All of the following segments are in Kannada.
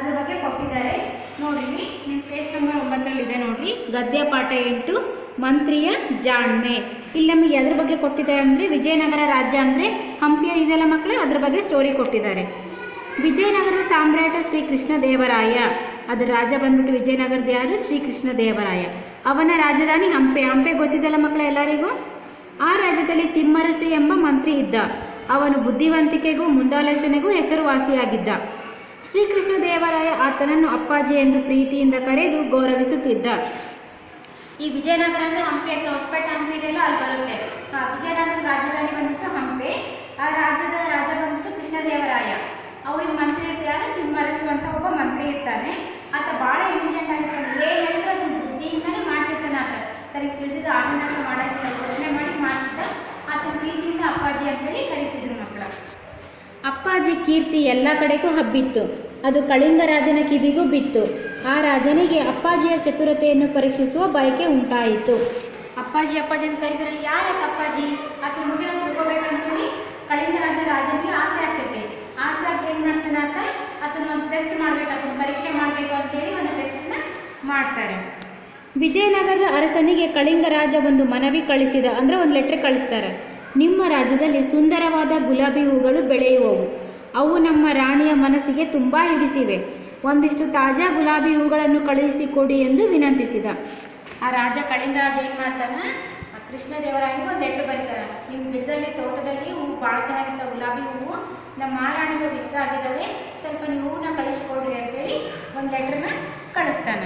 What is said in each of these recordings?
ಅದ್ರ ಬಗ್ಗೆ ಕೊಟ್ಟಿದ್ದಾರೆ ನೋಡ್ರಿ ನಿಮ್ಮ ಪೇಜ್ ನಂಬರ್ ಒಂಬತ್ತರಲ್ಲಿದೆ ನೋಡ್ರಿ ಗದ್ಯ ಪಾಠ ಎಂಟು ಮಂತ್ರಿಯ ಜಾಣ್ಮೆ ಇಲ್ಲಿ ನಮಗೆ ಅದ್ರ ಬಗ್ಗೆ ಕೊಟ್ಟಿದ್ದಾರೆ ಅಂದರೆ ವಿಜಯನಗರ ರಾಜ್ಯ ಅಂದರೆ ಹಂಪಿ ಇದೆಲ್ಲ ಮಕ್ಕಳೇ ಅದ್ರ ಬಗ್ಗೆ ಸ್ಟೋರಿ ಕೊಟ್ಟಿದ್ದಾರೆ ವಿಜಯನಗರದ ಸಾಮ್ರಾಟ ಶ್ರೀ ಕೃಷ್ಣ ದೇವರಾಯ ಅದರ ರಾಜ ಬಂದ್ಬಿಟ್ಟು ವಿಜಯನಗರದ ಯಾರು ಶ್ರೀ ಕೃಷ್ಣ ದೇವರಾಯ ಅವನ ರಾಜಧಾನಿ ಹಂಪೆ ಹಂಪೆ ಗೊತ್ತಿದ್ದಲ್ಲ ಮಕ್ಕಳ ಎಲ್ಲರಿಗೂ ಆ ರಾಜ್ಯದಲ್ಲಿ ತಿಮ್ಮರಸು ಎಂಬ ಮಂತ್ರಿ ಇದ್ದ ಅವನು ಬುದ್ಧಿವಂತಿಕೆಗೂ ಮುಂದಾಲೋಚನೆಗೂ ಹೆಸರುವಾಸಿಯಾಗಿದ್ದ ಶ್ರೀಕೃಷ್ಣ ದೇವರಾಯ ಆತನನ್ನು ಅಪ್ಪಾಜಿ ಎಂದು ಪ್ರೀತಿಯಿಂದ ಕರೆದು ಗೌರವಿಸುತ್ತಿದ್ದ ಈ ವಿಜಯನಗರ ಅಂದ್ರೆ ಹಂಪಿ ಹತ್ರ ಹೊಸಪೇಟೆ ಹಂಪಿ ಇದೆಲ್ಲ ಅಲ್ಲಿ ಬರುತ್ತೆ ಆ ವಿಜಯನಗರದ ರಾಜಧಾನಿ ಬಂದ್ಬಿಟ್ಟು ಹಂಪೆ ಆ ರಾಜ್ಯದ ರಾಜ ಬಂದ್ಬಿಟ್ಟು ಕೃಷ್ಣದೇವರಾಯ ಅವ್ರಿಗೆ ಮಂತ್ರಿ ಇರ್ತಾರೆ ತಿಮ್ಮರಸು ಅಂತ ಒಬ್ಬ ಮಂತ್ರಿ ಇರ್ತಾನೆ ಆತ ಭಾಳ ಇಂಟೆಲಿಜೆಂಟ್ ಆಗಿರ್ತಾನೆ ಏನು ಹೇಳಿದ್ರೆ ಅದನ್ನ ಬುದ್ಧಿಯಿಂದನೇ ಮಾಡ್ತಿರ್ತಾನೆ ಆತ ತನಗೆ ತಿಳಿದಿದ್ದು ಆಡಿನಾಗ ಮಾಡೋದಿಲ್ಲ ಯೋಚನೆ ಮಾಡಿ ಮಾಡ್ತಿದ್ದ ಆತನ ಪ್ರೀತಿಯಿಂದ ಅಪ್ಪಾಜಿ ಅಂತೇಳಿ ಕರೀತಿದ್ರು ಮಕ್ಕಳ ಅಪ್ಪಾಜಿ ಕೀರ್ತಿ ಎಲ್ಲ ಕಡೆಗೂ ಹಬ್ಬಿತ್ತು ಅದು ಕಳಿಂಗ ರಾಜನ ಕಿವಿಗೂ ಬಿತ್ತು ಆ ರಾಜನಿಗೆ ಅಪ್ಪಾಜಿಯ ಚತುರತೆಯನ್ನು ಪರೀಕ್ಷಿಸುವ ಬಯಕೆ ಉಂಟಾಯಿತು ಅಪ್ಪಾಜಿ ಅಪ್ಪಾಜಿ ಅಂತ ಕರೀತಾರೆ ಯಾರಕ್ಕೆ ಅಪ್ಪಾಜಿ ಆತನ ಮುಗಿನ ತಿಳ್ಕೊಬೇಕಂತೇಳಿ ಕಳಿಂಗ ರಾಜ ರಾಜನಿಗೆ ಆಸೆ ಆಗ್ತೈತೆ ಆಸೆ ಆಗಿ ಏನು ಮಾಡ್ತಾನೆ ಆತ ಅದನ್ನ ಒಂದು ಟೆಸ್ಟ್ ಮಾಡ್ಬೇಕು ಅದನ್ನ ಪರೀಕ್ಷೆ ಮಾಡಬೇಕು ಅಂತೇಳಿ ಒಂದು ಟೆಸ್ಟ್ನ ಮಾಡ್ತಾರೆ ವಿಜಯನಗರದ ಅರಸನಿಗೆ ಕಳಿಂಗ ರಾಜ ಒಂದು ಮನವಿ ಕಳಿಸಿದ ಅಂದರೆ ಒಂದು ಲೆಟ್ರ್ ಕಳಿಸ್ತಾರೆ ನಿಮ್ಮ ರಾಜ್ಯದಲ್ಲಿ ಸುಂದರವಾದ ಗುಲಾಬಿ ಹೂಗಳು ಬೆಳೆಯುವವು ಅವು ನಮ್ಮ ರಾಣಿಯ ಮನಸ್ಸಿಗೆ ತುಂಬ ಹಿಡಿಸಿವೆ ಒಂದಿಷ್ಟು ತಾಜಾ ಗುಲಾಬಿ ಹೂಗಳನ್ನು ಕಳುಹಿಸಿಕೊಡಿ ಎಂದು ವಿನಂತಿಸಿದ ಆ ರಾಜ ಕಳಿಂಗ ರಾಜ ಏನು ಮಾಡ್ತಾನೆ ಆ ಕೃಷ್ಣದೇವರಾಯನಿಗೆ ಒಂದು ಲೆಟ್ರ್ ಬರೀತಾನೆ ನಿಮ್ಮ ಗಿಡದಲ್ಲಿ ತೋಟದಲ್ಲಿ ಹೂವು ಭಾಳ ಚೆನ್ನಾಗಿರ್ತಾವೆ ಗುಲಾಬಿ ಹೂವು ನಮ್ಮ ಮಹಾರಾಣಿಗೆ ಇಷ್ಟ ಆಗಿದ್ದಾವೆ ಸ್ವಲ್ಪ ನೀವು ಹೂವನ್ನ ಕಳಿಸ್ಕೊಡ್ರಿ ಅಂತೇಳಿ ಒಂದು ಲೆಟ್ರನ್ನ ಕಳಿಸ್ತಾನೆ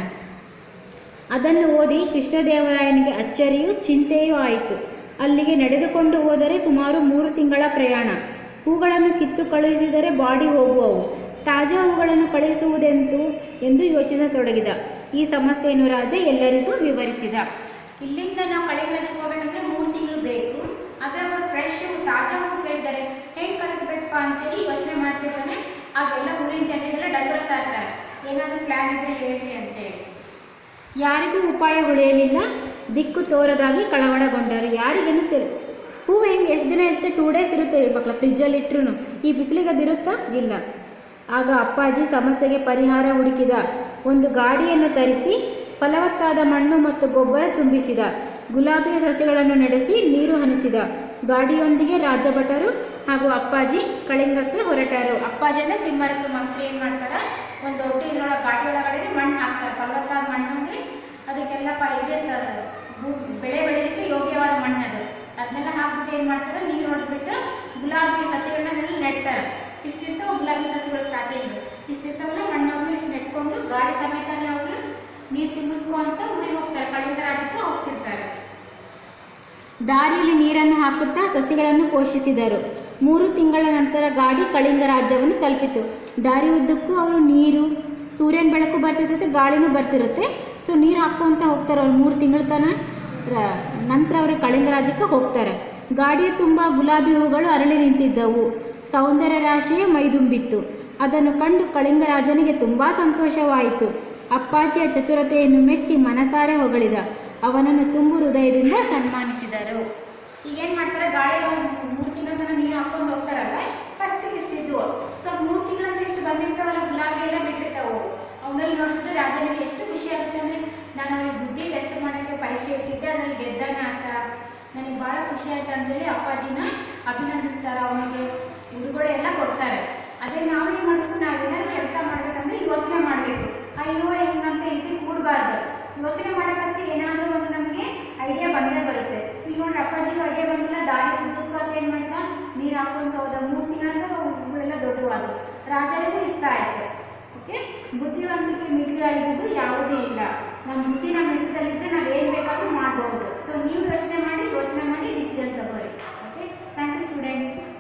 ಅದನ್ನು ಓದಿ ಕೃಷ್ಣದೇವರಾಯನಿಗೆ ಅಚ್ಚರಿಯೂ ಚಿಂತೆಯೂ ಆಯಿತು ಅಲ್ಲಿಗೆ ನಡೆದುಕೊಂಡು ಹೋದರೆ ಸುಮಾರು ಮೂರು ತಿಂಗಳ ಪ್ರಯಾಣ ಹೂಗಳನ್ನು ಕಿತ್ತು ಕಳುಹಿಸಿದರೆ ಬಾಡಿ ಹೋಗುವವು ತಾಜಾ ಹೂಗಳನ್ನು ಕಳುಹಿಸುವುದೆಂತು ಎಂದು ಯೋಚಿಸತೊಡಗಿದ ಈ ಸಮಸ್ಯೆಯನ್ನು ರಾಜ ಎಲ್ಲರಿಗೂ ವಿವರಿಸಿದ ಇಲ್ಲಿಂದ ನಾವು ಕಳಿಂಗರಾಜಕ್ಕೆ ಹೋಗ್ಬೇಕಂದ್ರೆ ಮೂರು ತಿಂಗಳು ಬೇಕು ಅದರ ಒಂದು ಫ್ರೆಶ್ ತಾಜಾ ಹೂ ಕೇಳಿದ್ದಾರೆ ಹೆಂಗೆ ಕಳಿಸ್ಬೇಕಪ್ಪ ಅಂತೇಳಿ ಯೋಚನೆ ಮಾಡ್ತಿರ್ತಾನೆ ಆಗೆಲ್ಲ ಊರಿನ ಜನರಿಗೆಲ್ಲ ಡೈವರ್ಸ್ ಆಗ್ತಾರೆ ಏನಾದರೂ ಪ್ಲ್ಯಾನ್ ಇದ್ರೆ ಹೇಳ್ರಿ ಅಂತೇಳಿ ಯಾರಿಗೂ ಉಪಾಯ ಉಳಿಯಲಿಲ್ಲ ದಿಕ್ಕು ತೋರದಾಗಿ ಕಳವಳಗೊಂಡರು ಯಾರಿಗೇನು ತಿಳಿ ಹೂವು ಹೆಂಗೆ ಎಷ್ಟು ದಿನ ಇರುತ್ತೆ ಟೂ ಡೇಸ್ ಇರುತ್ತೆ ಮಕ್ಕಳ ಫ್ರಿಜ್ಜಲ್ಲಿ ಇಟ್ಟರು ಈ ಬಿಸಿಲಿಗೆ ಅದಿರುತ್ತಾ ಇಲ್ಲ ಆಗ ಅಪ್ಪಾಜಿ ಸಮಸ್ಯೆಗೆ ಪರಿಹಾರ ಹುಡುಕಿದ ಒಂದು ಗಾಡಿಯನ್ನು ತರಿಸಿ ಫಲವತ್ತಾದ ಮಣ್ಣು ಮತ್ತು ಗೊಬ್ಬರ ತುಂಬಿಸಿದ ಗುಲಾಬಿಯ ಸಸ್ಯಗಳನ್ನು ನಡೆಸಿ ನೀರು ಹನಿಸಿದ ಗಾಡಿಯೊಂದಿಗೆ ರಾಜಭಟರು ಹಾಗೂ ಅಪ್ಪಾಜಿ ಕಳಿಂಗಕ್ಕೆ ಹೊರಟರು ಅಪ್ಪಾಜಿ ಅಂದರೆ ತಿಮ್ಮರಸು ಮಂತ್ರಿ ಏನು ಮಾಡ್ತಾರೆ ಒಂದು ದೊಡ್ಡ ಇದ್ರೊಳಗೆ ಗಾಡಿ ಒಳಗಡೆ ಮಣ್ಣು ಹಾಕ್ತಾರೆ ಫಲವತ್ತಾದ ಮಣ್ಣು ಅಂದರೆ ಅದಕ್ಕೆಲ್ಲ ಪ ಇದಿರ್ತದೆ ಭೂ ಬೆಳೆ ಬೆಳೆಯೋದಕ್ಕೆ ಯೋಗ್ಯವಾದ ಮಣ್ಣು ಅದು ಅದನ್ನೆಲ್ಲ ಹಾಕ್ಬಿಟ್ಟು ಏನು ಮಾಡ್ತಾರೆ ನೀರು ಹೊಡೆದ್ಬಿಟ್ಟು ಗುಲಾಬಿ ಸಸ್ಯಗಳನ್ನೆಲ್ಲ ನೆಡ್ತಾರೆ ಇಷ್ಟಿರ್ತಾವೆ ಗುಲಾಬಿ ಸಸ್ಯಗಳು ಸ್ಟಾರ್ಟಿಂಗ್ ಇಷ್ಟಿರ್ತಾವಲ್ಲ ಮಣ್ಣನ್ನು ಇಷ್ಟು ನೆಟ್ಕೊಂಡು ಗಾಡಿ ಸಮೇತನೇ ಅವರು ನೀರು ಚಿಮ್ಮಿಸ್ಕೊಂತ ಊರಿಗೆ ಹೋಗ್ತಾರೆ ಕಳಿಂಗ ರಾಜ್ಯಕ್ಕೆ ಹೋಗ್ತಿರ್ತಾರೆ ದಾರಿಯಲ್ಲಿ ನೀರನ್ನು ಹಾಕುತ್ತಾ ಸಸಿಗಳನ್ನು ಪೋಷಿಸಿದರು ಮೂರು ತಿಂಗಳ ನಂತರ ಗಾಡಿ ಕಳಿಂಗ ರಾಜ್ಯವನ್ನು ತಲುಪಿತು ದಾರಿ ಉದ್ದಕ್ಕೂ ಅವರು ನೀರು ಸೂರ್ಯನ ಬೆಳಕು ಬರ್ತಿರ್ತೈತೆ ಗಾಳಿನೂ ಬರ್ತಿರುತ್ತೆ ಸೊ ನೀರು ಹಾಕ್ಕೊಂತ ಹೋಗ್ತಾರೆ ಅವ್ರು ಮೂರು ತಿಂಗಳ ತನಕ ರ- ನಂತರ ಅವರು ಕಳಿಂಗ ರಾಜ್ಯಕ್ಕೆ ಹೋಗ್ತಾರೆ ಗಾಡಿಯ ತುಂಬ ಗುಲಾಬಿ ಹೂಗಳು ಅರಳಿ ನಿಂತಿದ್ದವು ಸೌಂದರ್ಯ ರಾಶಿಯೇ ಮೈದುಂಬಿತ್ತು ಅದನ್ನು ಕಂಡು ಕಳಿಂಗ ರಾಜನಿಗೆ ತುಂಬ ಸಂತೋಷವಾಯಿತು ಅಪ್ಪಾಜಿಯ ಚತುರತೆಯನ್ನು ಮೆಚ್ಚಿ ಮನಸಾರೆ ಹೊಗಳಿದ ಅವನನ್ನು ತುಂಬು ಹೃದಯದಿಂದ ಸನ್ಮಾನಿಸಿದರು ಈಗೇನು ಮಾಡ್ತಾರೆ ಗಾಳಿಗೆ ಮೂರು ತಿಂಗಳ ತನಕ ನೀರು ಹಾಕ್ಕೊಂಡು ಹೋಗ್ತಾರಲ್ಲ ಫಸ್ಟಿಗೆ ಇಷ್ಟಿದ್ವು ಸ್ವಲ್ಪ ಮೂರು ತಿಂಗಳ ಇಷ್ಟು ಬಂದಿರ್ತಾವಲ್ಲ ಗುಲಾಬಿ ಎಲ್ಲ ಬಿಟ್ಟಿರ್ತಾವೆ ಅವು ಅವನಲ್ಲಿ ನೋಡಿದ್ರೆ ರಾಜನಿಗೆ ಎಷ್ಟು ಖುಷಿ ಆಗುತ್ತೆ ಅಂದರೆ ನಾನು ಅವ್ರಿಗೆ ಬುದ್ಧಿ ಟೆಸ್ಟ್ ಮಾಡೋಕ್ಕೆ ಪರೀಕ್ಷೆ ಇಟ್ಟಿದ್ದೆ ಅದ್ರಲ್ಲಿ ಗೆದ್ದಾನ ಅಂತ ನನಗೆ ಭಾಳ ಖುಷಿ ಆಯ್ತು ಅಂತೇಳಿ ಅಪ್ಪಾಜಿನ ಅಭಿನಂದಿಸ್ತಾರೆ ಅವನಿಗೆ ಉಡುಗೊರೆ ಎಲ್ಲ ಕೊಡ್ತಾರೆ ಅದೇ ನಾವು ಏನು ಮಾಡಬೇಕು ನಾವು ಏನಾದ್ರು ಕೆಲಸ ಮಾಡ್ಬೇಕಂದ್ರೆ ಯೋಚನೆ ಮಾಡಬೇಕು ಅಯ್ಯೋ ಹೆಂಗಂತ ರೀತಿ ಕೂಡಬಾರ್ದು ಯೋಚನೆ ಮಾಡೋಕ್ಕಂದ್ರೆ ಏನಾದರೂ ಒಂದು ನಮಗೆ ಐಡಿಯಾ ಬಂದೇ ಬರುತ್ತೆ ಈಗ ನೋಡ್ರಿ ಅಪ್ಪಾಜಿಗೂ ಐಡಿಯಾ ಬಂದಿಲ್ಲ ದಾರಿ ಉದ್ದಕ್ಕೂ ಅಂತ ಏನು ಮಾಡಿದ ನೀರು ಹಾಕೊಂತ ಹೋದ ಮೂರು ತಿಂಗಳ ಹೂಗಳೆಲ್ಲ ದೊಡ್ಡವಾದವು ರಾಜರಿಗೂ ಇಷ್ಟ ಆಯಿತು ಓಕೆ ಬುದ್ಧಿವಂತಿಕೆ ಮಿತಿಯಾಗಿದ್ದು ಯಾವುದೇ ಇಲ್ಲ ನಮ್ಮ ಬುದ್ಧಿ ನಮ್ಮ ಹಿಡಿತದಲ್ಲಿದ್ದರೆ ನಾವು ಏನು ಬೇಕಾದರೂ ಮಾಡ್ಬೋದು ಸೊ ನೀವು ಯೋಚನೆ ಮಾಡಿ ಯೋಚನೆ ಮಾಡಿ ಡಿಸಿಷನ್ ತಗೊಳ್ಳಿ ಓಕೆ ಥ್ಯಾಂಕ್ ಯು ಸ್ಟೂಡೆಂಟ್ಸ್